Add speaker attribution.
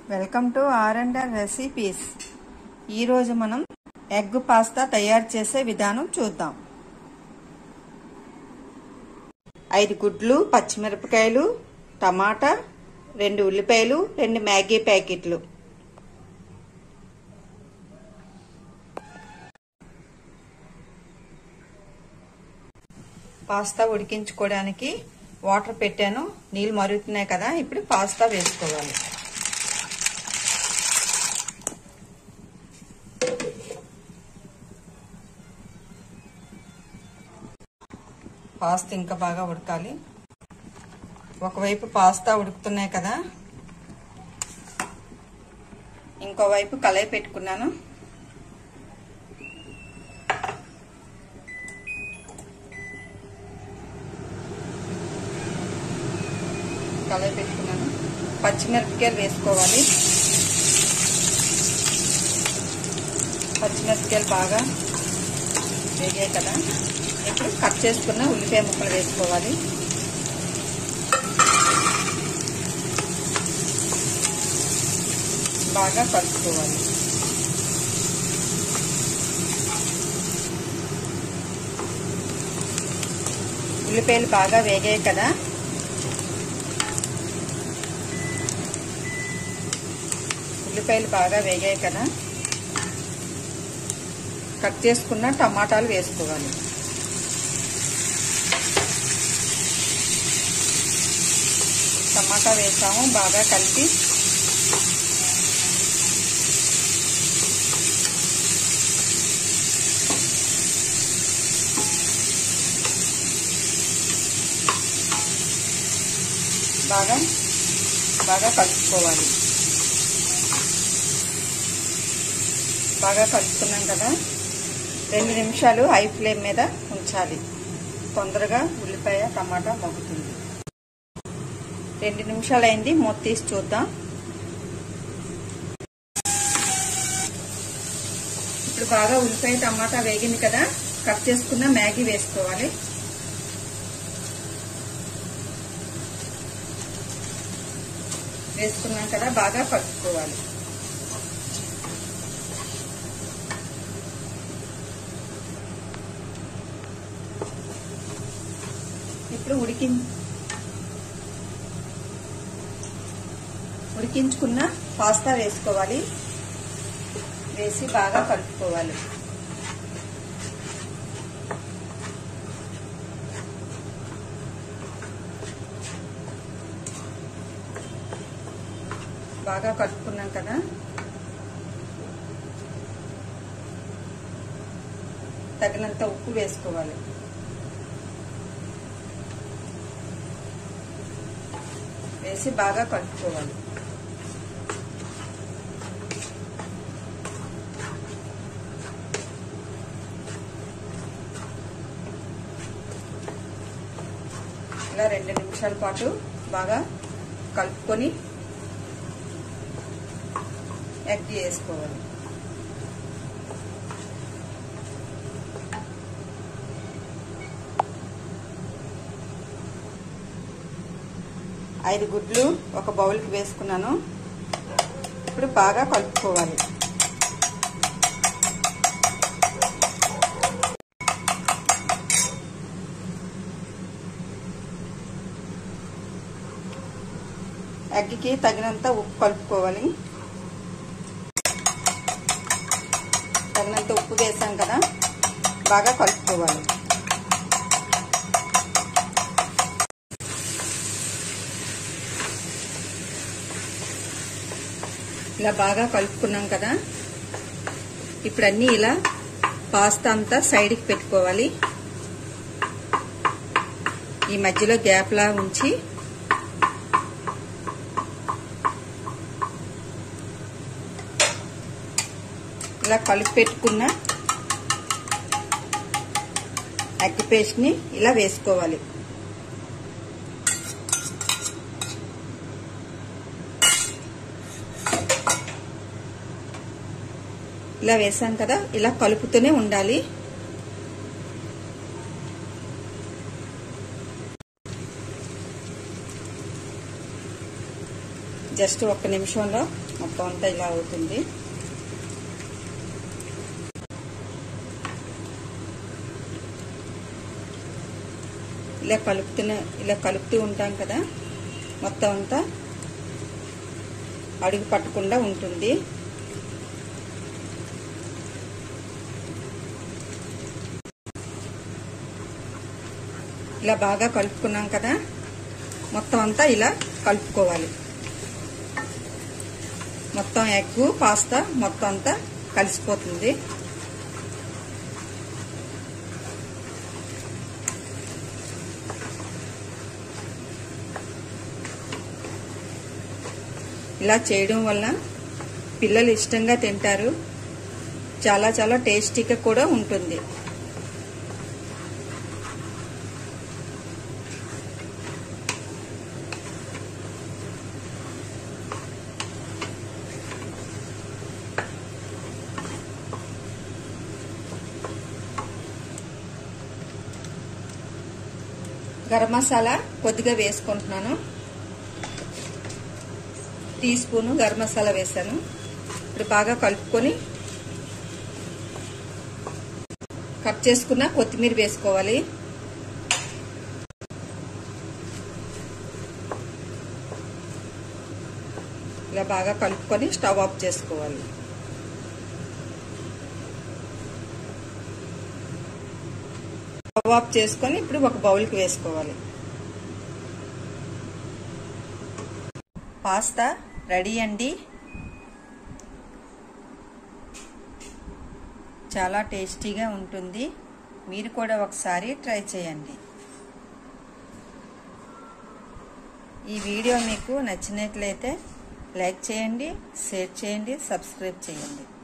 Speaker 1: welcome to R and R recipes ఈరోజు మనం egg pasta తయారు చేసే విధానం చూద్దాం ఐదు గుడ్లు పచ్చిమిరపకాయలు టమాటా రెండు ఉల్లిపాయలు రెండు మ్యాగీ ప్యాకెట్లు పాస్తా ఉడికించుకోవడానికి వాటర్ పెట్టాను నీళ్ళు మరుగుతున్నాయి కదా ఇప్పుడు పాస్తా వేసుకోవాలి పాస్తా ఇంకా బాగా ఉడకాలి ఒకవైపు పాస్తా ఉడుకుతున్నాయి కదా ఇంకోవైపు కలయి పెట్టుకున్నాను కలయి పెట్టుకున్నాను పచ్చిమిరపకాయలు వేసుకోవాలి పచ్చిమిరపకాయలు బాగా వేగాయి కదా ఇప్పుడు కట్ చేసుకున్న ఉల్లిపాయ ముక్కలు వేసుకోవాలి బాగా కలుపుకోవాలి ఉల్లిపాయలు బాగా వేగాయి కదా ఉల్లిపాయలు బాగా వేగాయి కదా కట్ చేసుకున్న టమాటాలు వేసుకోవాలి టమాటా వేసాము బాగా కలిపి బాగా బాగా కలుపుకోవాలి బాగా కలుపుకున్నాం కదా రెండు నిమిషాలు హై ఫ్లేమ్ మీద ఉంచాలి తొందరగా ఉల్లిపాయ టమాటా మగ్గుతుంది రెండు నిమిషాలు అయింది మూత తీసి చూద్దాం ఇప్పుడు బాగా ఉల్లిపాయ టమాటా వేగింది కదా కట్ చేసుకున్న మ్యాగీ వేసుకోవాలి వేసుకున్నాం కదా బాగా కలుపుకోవాలి ఇప్పుడు ఉడికి ఉడికించుకున్న పాస్తా వేసుకోవాలి వేసి బాగా కలుపుకోవాలి బాగా కలుపుకున్నాం కదా తగినంత ఉప్పు వేసుకోవాలి వేసి బాగా కలుపుకోవాలి ఇలా రెండు నిమిషాల పాటు బాగా కలుపుకొని ఎగ్ వేసుకోవాలి ఐదు గుడ్లు ఒక బౌల్కి వేసుకున్నాను ఇప్పుడు బాగా కలుపుకోవాలి ఎగ్కి తగినంత ఉప్పు కలుపుకోవాలి తగినంత ఉప్పు వేసాం కదా బాగా కలుపుకోవాలి ఇలా బాగా కలుపుకున్నాం కదా ఇప్పుడు అన్నీ ఇలా పాస్తా అంతా సైడ్కి పెట్టుకోవాలి ఈ మధ్యలో గ్యాప్లా ఉంచి ఇలా కలిపి పెట్టుకున్న ఎగ్ పేస్ట్ని ఇలా వేసుకోవాలి ఇలా వేసాం కదా ఇలా కలుపుతూనే ఉండాలి జస్ట్ ఒక్క నిమిషంలో మొత్తం అంతా ఇలా అవుతుంది ఇలా కలుపుతున్న ఇలా కలుపుతూ ఉంటాం కదా మొత్తం అంతా అడుగు పట్టకుండా ఉంటుంది ఇలా బాగా కలుపుకున్నాం కదా మొత్తం అంతా ఇలా కలుపుకోవాలి మొత్తం ఎగ్ పాస్తా మొత్తం అంతా కలిసిపోతుంది ఇలా చేయడం వల్ల పిల్లలు ఇష్టంగా తింటారు చాలా చాలా టేస్టీగా కూడా ఉంటుంది గరం మసాలా కొద్దిగా వేసుకుంటున్నాను టీ స్పూను గరం మసాలా వేసాను ఇప్పుడు బాగా కలుపుకొని కట్ చేసుకున్న కొత్తిమీర వేసుకోవాలి ఇలా బాగా కలుపుకొని స్టవ్ ఆఫ్ చేసుకోవాలి స్టవ్ ఆఫ్ చేసుకొని ఇప్పుడు ఒక బౌల్కి వేసుకోవాలి పాస్తా రెడీ అండి చాలా టేస్టీగా ఉంటుంది మీరు కూడా ఒకసారి ట్రై చేయండి ఈ వీడియో మీకు నచ్చినట్లయితే లైక్ చేయండి షేర్ చేయండి సబ్స్క్రైబ్ చేయండి